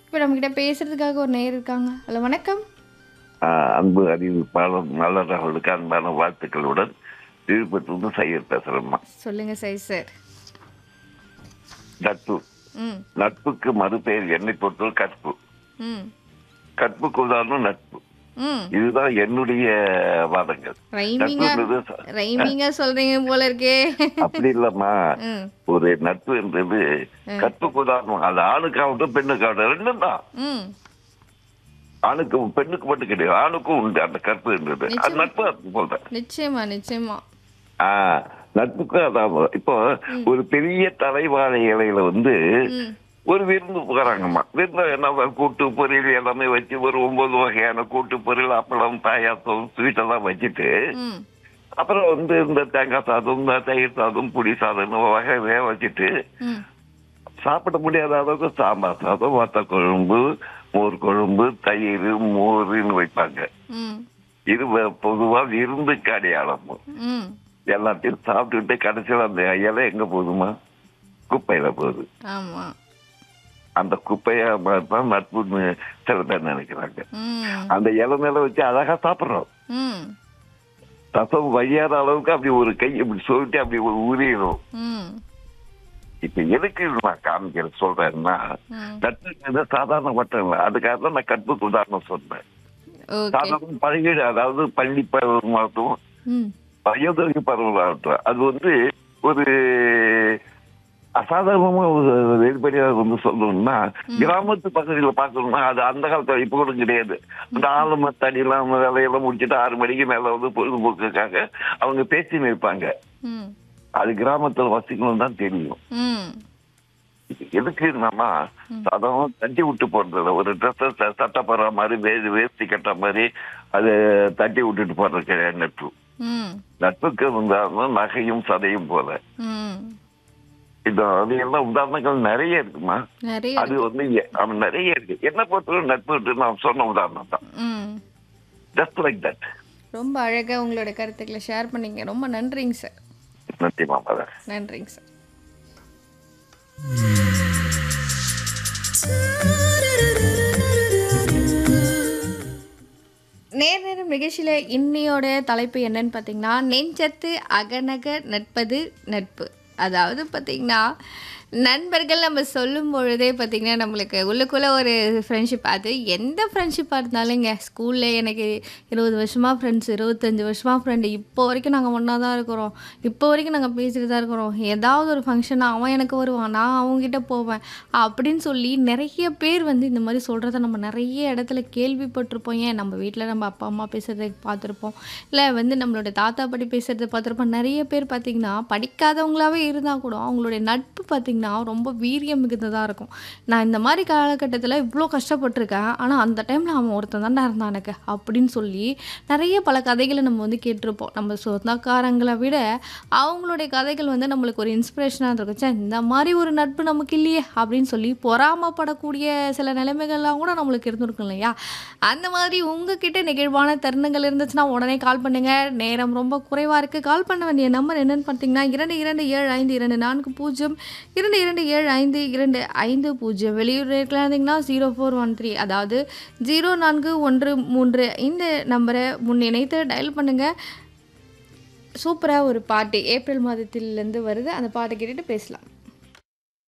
இப்போ நம்மக்கிட்ட பேசுறதுக்காக ஒரு நேயர் இருக்காங்க ஹலோ வணக்கம் ஆஹ் அன்பு அறிவிப்பாளர் மலர்களுக்கு அன்பான வாழ்த்துக்களுடன் விழுப்புரத்துலேருந்து சையர் பேசுகிறேம்மா சொல்லுங்க சை சார் நட்பு ம் நட்புக்கு மறுபெயர் என்னை பொறுத்தவரை கற்பு ம் கற்புக்கு உதாரணம் நட்பு ம் இதுதான் என்னுடைய வாதங்கள் ரைமிங்கா நட்புன்றது ச- ரைமிங்கா சொல்றீங்க போல இருக்கே அப்படி இல்லம்மா ம் ஒரு நட்பு என்றது கற்புக்கு உதாரணம் அது ஆணுக்காகட்டும் பெண்ணுக்காகட்டும் ரெண்டும் தான் ம் ஆணுக்கு பெண்ணுக்கு மட்டும் கிடையாது ஆணுக்கும் உண்டு அந்த கற்பு என்றது அது நட்பு அது சொல்றேன் நிச்சயமா நிச்சயமா ஆஹ் நட்புக்கு அதான் இப்போ ஒரு பெரிய தலைவாழை இலையில வந்து ம் ஒரு விருந்து போகிறாங்கம்மா விருந்து என்ன கூட்டு பொரியல் எல்லாமே வச்சு ஒரு ஒன்பது வகையான கூட்டு பொரியல் அப்பளம் பாயாசம் ஸ்வீட் எல்லாம் வச்சுட்டு ம் அப்புறம் வந்து இந்த தேங்காய் சாதம் இந்த தயிர் சாதம் புளி சாதம் வகை வேக வச்சுட்டு ம் சாப்பிட முடியாத அளவுக்கு சாம்பார் சாதம் வத்த குழம்பு மோர் குழம்பு தயிர் மோர்னு வைப்பாங்க ம் இது வ- பொதுவா விருந்துக்கு அடையாளம் ம் எல்லாத்தையும் சாப்பிட்டுட்டு கடைசியில் அந்த இலை எங்க போகுதுமா குப்பையில போகுது ஆமா அந்த குப்பைய தான் நட்புன்னு சில பேர் நினைக்கிறாங்க ம் அந்த இலை மேல வச்சு அழகா சாப்பிடுறோம் ம் ரசம் வழியாத அளவுக்கு அப்படி ஒரு கை இப்படி சொல்லிட்டு அப்படி ஒரு உரியிடும் ம் இப்ப எதுக்கு இது நான் காமிக்கிறேன் சொல்றேன்னா ம் நட்பு சாதாரண மட்டும் இல்லை அதுக்காக தான் நான் கற்புக்கு உதாரணம் சொன்னேன் ஓகே சாதாரண பழகிடு அதாவது பள்ளி பருவமாகட்டும் ம் வயோதிக பருவமாகட்டும் அது வந்து ஒரு அசாதாரணமா ஒரு வெளிப்படையாக வந்து சொல்லணும்னா கிராமத்து பகுதியில் பார்க்கணும்னா அது அந்த காலத்துல இப்ப கூட கிடையாது அந்த ஆலமத்தடி எல்லாம் வேலையெல்லாம் முடிச்சுட்டு ஆறு மணிக்கு மேல வந்து பொழுதுபோக்குக்காக அவங்க பேசி நிற்பாங்க ம் அது கிராமத்துல வசிக்கணும் தான் தெரியும் ம் இது எதுக்கு நம்ம சாதாரண தட்டி விட்டு போறது ஒரு ட்ரெஸ் சட்டை போடுற மாதிரி வே- வேஷ்டி கட்ட மாதிரி அது தட்டி விட்டுட்டு போறது கிடையாது நட்பு ம் நட்புக்கு உதாரணம் நகையும் சதையும் போல ம் இது அது எல்லாம் உதாரணங்கள் நிறைய இருக்குமா நிறைய அது வந்து எ- அவன் நிறைய இருக்கு என்ன பொறுத்தவரை நட்பு நான் சொன்ன உதாரணம் தான் ம் ஜஸ்ட் லைக் தட் ரொம்ப அழகா உங்களோட கருத்துக்களை ஷேர் பண்ணீங்க ரொம்ப நன்றிங்க சார் நன்றி மாமா நன்றிங்க சார் நேர் நேரம் நிகழ்ச்சியில் இன்னையோட தலைப்பு என்னன்னு பார்த்தீங்கன்னா நெஞ்சத்து அகநக நட்பது நட்பு அதாவது பார்த்தீங்கன்னா நண்பர்கள் நம்ம சொல்லும் பொழுதே பார்த்திங்கன்னா நம்மளுக்கு உள்ளுக்குள்ளே ஒரு ஃப்ரெண்ட்ஷிப் அது எந்த ஃப்ரெண்ட்ஷிப்பாக இருந்தாலுங்க ஸ்கூலில் எனக்கு இருபது வருஷமாக ஃப்ரெண்ட்ஸ் இருபத்தஞ்சி வருஷமாக ஃப்ரெண்டு இப்போ வரைக்கும் நாங்கள் ஒன்றா தான் இருக்கிறோம் இப்போ வரைக்கும் நாங்கள் பேசிட்டு தான் இருக்கிறோம் ஏதாவது ஒரு ஃபங்க்ஷன் அவன் எனக்கு வருவான் நான் அவங்ககிட்ட போவேன் அப்படின்னு சொல்லி நிறைய பேர் வந்து இந்த மாதிரி சொல்கிறத நம்ம நிறைய இடத்துல கேள்விப்பட்டிருப்போம் ஏன் நம்ம வீட்டில் நம்ம அப்பா அம்மா பேசுகிறத பார்த்துருப்போம் இல்லை வந்து நம்மளோட தாத்தா பாட்டி பேசுகிறத பார்த்துருப்போம் நிறைய பேர் பார்த்திங்கன்னா படிக்காதவங்களாவே இருந்தால் கூட அவங்களுடைய நட்பு பார்த்திங்கன்னா ரொம்ப வீரியம் மிகுந்ததாக இருக்கும் நான் இந்த மாதிரி காலகட்டத்தில் இவ்வளோ கஷ்டப்பட்டிருக்கேன் ஆனால் அந்த டைமில் அவன் ஒருத்தன் தானே இருந்தான் எனக்கு அப்படின்னு சொல்லி நிறைய பல கதைகளை நம்ம வந்து கேட்டிருப்போம் நம்ம சொந்தக்காரங்களை விட அவங்களுடைய கதைகள் வந்து நம்மளுக்கு ஒரு இன்ஸ்பிரேஷனாக இருக்கும் ச்சே இந்த மாதிரி ஒரு நட்பு நமக்கு இல்லையே அப்படின்னு சொல்லி பொறாமப்படக்கூடிய சில நிலைமைகள்லாம் கூட நம்மளுக்கு இருந்திருக்கும் இல்லையா அந்த மாதிரி உங்ககிட்ட நெகிழ்வான தருணங்கள் இருந்துச்சுன்னா உடனே கால் பண்ணுங்க நேரம் ரொம்ப குறைவாக இருக்குது கால் பண்ண வேண்டிய நம்பர் என்னன்னு பார்த்தீங்கன்னா இரண்டு இரண்டு ஏழு ஐந்து இரண்டு நான்கு பூஜ்ஜியம் இரண்டு இரண்டு ஏழு ஐந்து இரண்டு ஐந்து பூஜ்ஜியம் வெளியூர் இருந்தீங்கன்னா ஜீரோ ஃபோர் ஒன் த்ரீ அதாவது ஜீரோ நான்கு ஒன்று மூன்று இந்த நம்பரை முன் இணைத்து டயல் பண்ணுங்கள் சூப்பராக ஒரு பாட்டு ஏப்ரல் மாதத்திலேருந்து வருது அந்த பாட்டை கேட்டுட்டு பேசலாம்